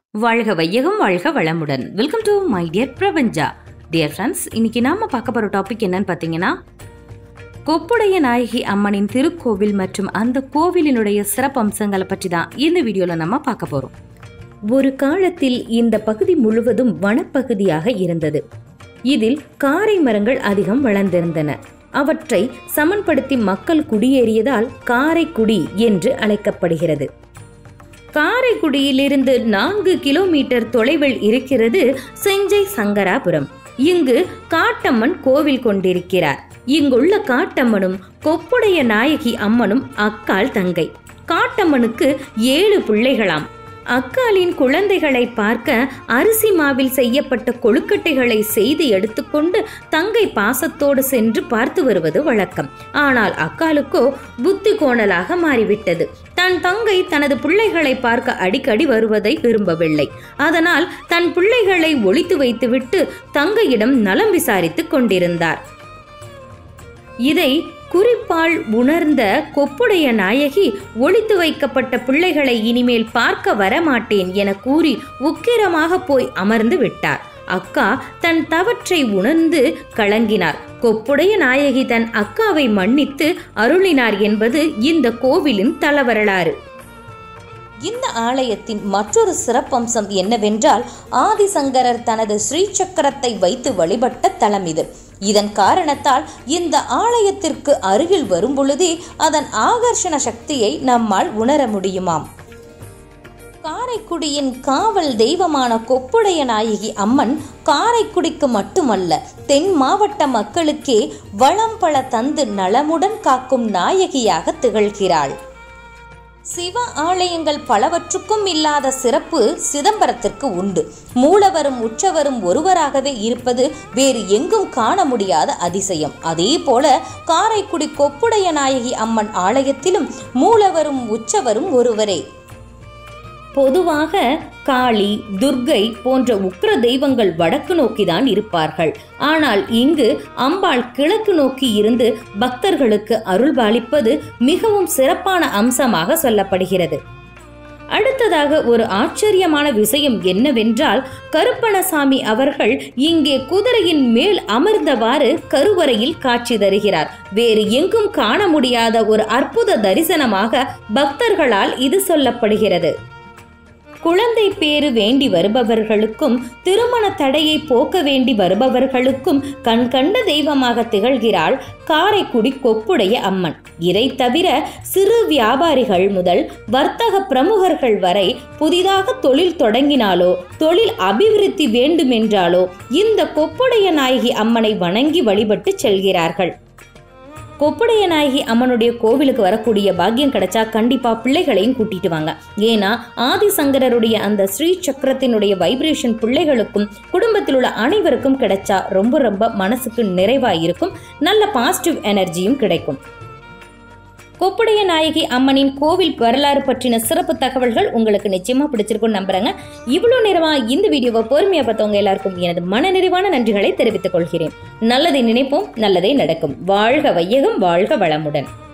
வாழ்க வையகம் வாழ்க வளமுடன் வெல்கம் டு மை டியர் பிரபஞ்சா டியர் ஃப்ரெண்ட்ஸ் இன்னைக்கு நாம பார்க்க போற டாபிக் என்னன்னு பார்த்தீங்கன்னா கொப்புடைய நாயகி அம்மனின் திருக்கோவில் மற்றும் அந்த கோவிலினுடைய சிறப்பம்சங்களை பற்றி தான் இந்த வீடியோல நம்ம பார்க்க போறோம் ஒரு காலத்தில் இந்த பகுதி முழுவதும் வனப்பகுதியாக இருந்தது இதில் காரை மரங்கள் அதிகம் வளர்ந்திருந்தன அவற்றை சமன்படுத்தி மக்கள் குடியேறியதால் காரைக்குடி என்று அழைக்கப்படுகிறது காரைக்குடியிலிருந்து நான்கு கிலோமீட்டர் தொலைவில் இருக்கிறது செஞ்சை சங்கராபுரம் இங்கு காட்டம்மன் கோவில் கொண்டிருக்கிறார் இங்குள்ள காட்டம்மனும் கொப்புடைய நாயகி அம்மனும் அக்கால் தங்கை காட்டம்மனுக்கு ஏழு பிள்ளைகளாம் அக்காலின் குழந்தைகளை பார்க்க அரிசி மாவில் செய்யப்பட்ட கொழுக்கட்டைகளை செய்து எடுத்துக்கொண்டு தங்கை பாசத்தோடு சென்று பார்த்து வருவது வழக்கம் ஆனால் அக்காலுக்கோ புத்தி கோணலாக மாறிவிட்டது தன் தங்கை தனது பிள்ளைகளை பார்க்க அடிக்கடி வருவதை விரும்பவில்லை அதனால் தன் பிள்ளைகளை ஒளித்து வைத்துவிட்டு தங்கையிடம் நலம் விசாரித்துக் கொண்டிருந்தார் இதை குறிப்பால் உணர்ந்த கொப்புடைய நாயகி ஒளித்து வைக்கப்பட்ட பிள்ளைகளை இனிமேல் பார்க்க வரமாட்டேன் என கூறி உக்கிரமாக போய் அமர்ந்து விட்டார் அக்கா தன் தவற்றை உணர்ந்து கலங்கினார் கொப்புடைய நாயகி தன் அக்காவை மன்னித்து அருளினார் என்பது இந்த கோவிலின் தலவரலாறு இந்த ஆலயத்தின் மற்றொரு சிறப்பம்சம் என்னவென்றால் ஆதிசங்கரர் தனது ஸ்ரீ சக்கரத்தை வைத்து வழிபட்ட தலம் இது இதன் காரணத்தால் இந்த ஆலயத்திற்கு அருகில் வரும்பொழுதே அதன் ஆகர்ஷண சக்தியை நம்மால் உணர முடியுமாம் காரைக்குடியின் காவல் தெய்வமான கொப்புடைய நாயகி அம்மன் காரைக்குடிக்கு மட்டுமல்ல தென் மாவட்ட மக்களுக்கே வளம் பல தந்து நலமுடன் காக்கும் நாயகியாக திகழ்கிறாள் சிவ ஆலயங்கள் பலவற்றுக்கும் இல்லாத சிறப்பு சிதம்பரத்திற்கு உண்டு மூலவரும் உற்சவரும் ஒருவராகவே இருப்பது வேறு எங்கும் காண முடியாத அதிசயம் அதே போல காரைக்குடி கொப்புடைய நாயகி அம்மன் ஆலயத்திலும் மூலவரும் உற்சவரும் ஒருவரே பொதுவாக காளி துர்கை போன்ற உக்ர தெய்வங்கள் வடக்கு நோக்கிதான் இருப்பார்கள் ஆனால் இங்கு அம்பாள் கிழக்கு நோக்கி இருந்து பக்தர்களுக்கு அருள்பாலிப்பது மிகவும் சிறப்பான அம்சமாக சொல்லப்படுகிறது அடுத்ததாக ஒரு ஆச்சரியமான விஷயம் என்னவென்றால் கருப்பணசாமி அவர்கள் இங்கே குதிரையின் மேல் அமர்ந்தவாறு கருவறையில் காட்சி தருகிறார் வேறு எங்கும் காண முடியாத ஒரு அற்புத தரிசனமாக பக்தர்களால் இது சொல்லப்படுகிறது குழந்தை பேறு வேண்டி வருபவர்களுக்கும் திருமண தடையை போக்க வேண்டி வருபவர்களுக்கும் கண் கண்ட தெய்வமாக திகழ்கிறாள் காரைக்குடி கொப்புடைய அம்மன் இதை தவிர சிறு வியாபாரிகள் முதல் வர்த்தக பிரமுகர்கள் வரை புதிதாக தொழில் தொடங்கினாலோ தொழில் அபிவிருத்தி வேண்டுமென்றாலோ இந்த கொப்புடைய நாயகி அம்மனை வணங்கி வழிபட்டு செல்கிறார்கள் கொப்புடைய நாயகி அம்மனுடைய கோவிலுக்கு வரக்கூடிய பாக்கியம் கிடைச்சா கண்டிப்பா பிள்ளைகளையும் கூட்டிட்டு வாங்க ஏன்னா ஆதிசங்கரருடைய அந்த ஸ்ரீ சக்கரத்தினுடைய வைப்ரேஷன் பிள்ளைகளுக்கும் குடும்பத்தில் உள்ள அனைவருக்கும் கிடைச்சா ரொம்ப ரொம்ப மனசுக்கு நிறைவா இருக்கும் நல்ல பாசிட்டிவ் எனர்ஜியும் கிடைக்கும் கொப்புடைய நாயகி அம்மனின் கோவில் வரலாறு பற்றின சிறப்பு தகவல்கள் உங்களுக்கு நிச்சயமா பிடிச்சிருக்கும் நம்புறேங்க இவ்வளவு நேரமா இந்த வீடியோவை பொறுமையா பார்த்தவங்க எல்லாருக்கும் எனது மனநிறைவான நன்றிகளை தெரிவித்துக் கொள்கிறேன் நல்லதை நினைப்போம் நல்லதே நடக்கும் வாழ்க வையகம் வாழ்க வளமுடன்